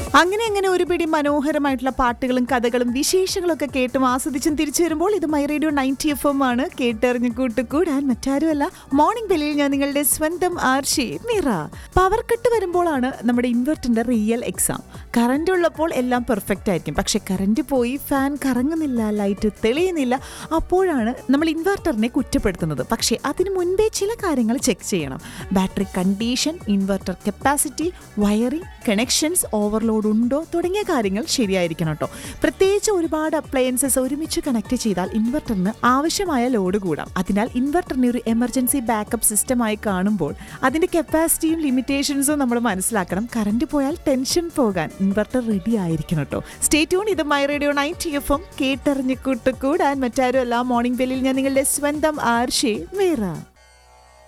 അങ്ങനെ അങ്ങനെ ഒരു പിടി മനോഹരമായിട്ടുള്ള പാട്ടുകളും കഥകളും വിശേഷങ്ങളും ഒക്കെ കേട്ടും ആസ്വദിച്ചും തിരിച്ചു വരുമ്പോൾ ഇത് my radio ninety F M ആണ് കേട്ടറിഞ്ഞ് കൂട്ടുകൂടാൻ മറ്റാരുമല്ല മോർണിംഗ് ബെല്ലിൽ ഞാൻ നിങ്ങളുടെ സ്വന്തം ആർഷി മിറ പവർ കട്ട് വരുമ്പോഴാണ് നമ്മുടെ ഇൻവെർട്ടറിന്റെ റിയൽ എക്സാം കറണ്ട് ഉള്ളപ്പോൾ എല്ലാം പെർഫെക്റ്റ് ആയിരിക്കും പക്ഷെ കറണ്ട് പോയി ഫാൻ കറങ്ങുന്നില്ല ലൈറ്റ് തെളിയുന്നില്ല അപ്പോഴാണ് നമ്മൾ ഇൻവെർട്ടറിനെ കുറ്റപ്പെടുത്തുന്നത് പക്ഷേ അതിനു മുൻപേ ചില കാര്യങ്ങൾ ചെക്ക് ചെയ്യണം battery condition inverter capacity wiring connections overload ഉണ്ടോ തുടങ്ങിയ കാര്യങ്ങൾ ശരിയായിരിക്കണം കേട്ടോ പ്രത്യേകിച്ച് ഒരുപാട് അപ്ലയൻസസ് ഒരുമിച്ച് കണക്ട് ചെയ്താൽ ഇൻവെർട്ടറിന് ആവശ്യമായ ലോഡ് കൂടാം അതിനാൽ ഇൻവെർട്ടറിനെ ഒരു എമർജൻസി ബാക്കപ്പ് സിസ്റ്റമായി കാണുമ്പോൾ അതിന്റെ കപ്പാസിറ്റിയും ലിമിറ്റേഷൻസും നമ്മൾ മനസ്സിലാക്കണം കറണ്ട് പോയാൽ ടെൻഷൻ പോകാൻ ഇൻവെർട്ടർ റെഡി ആയിരിക്കണം കേട്ടോ സ്റ്റേ ട്യൂൺ ഇത് my radio ninety F M കേട്ടറിഞ്ഞ് കൂട്ടുകൂടാൻ മറ്റാരും അല്ല മോർണിംഗ് ബെല്ലിൽ ഞാൻ നിങ്ങളുടെ സ്വന്തം ആർഷേ വേറെ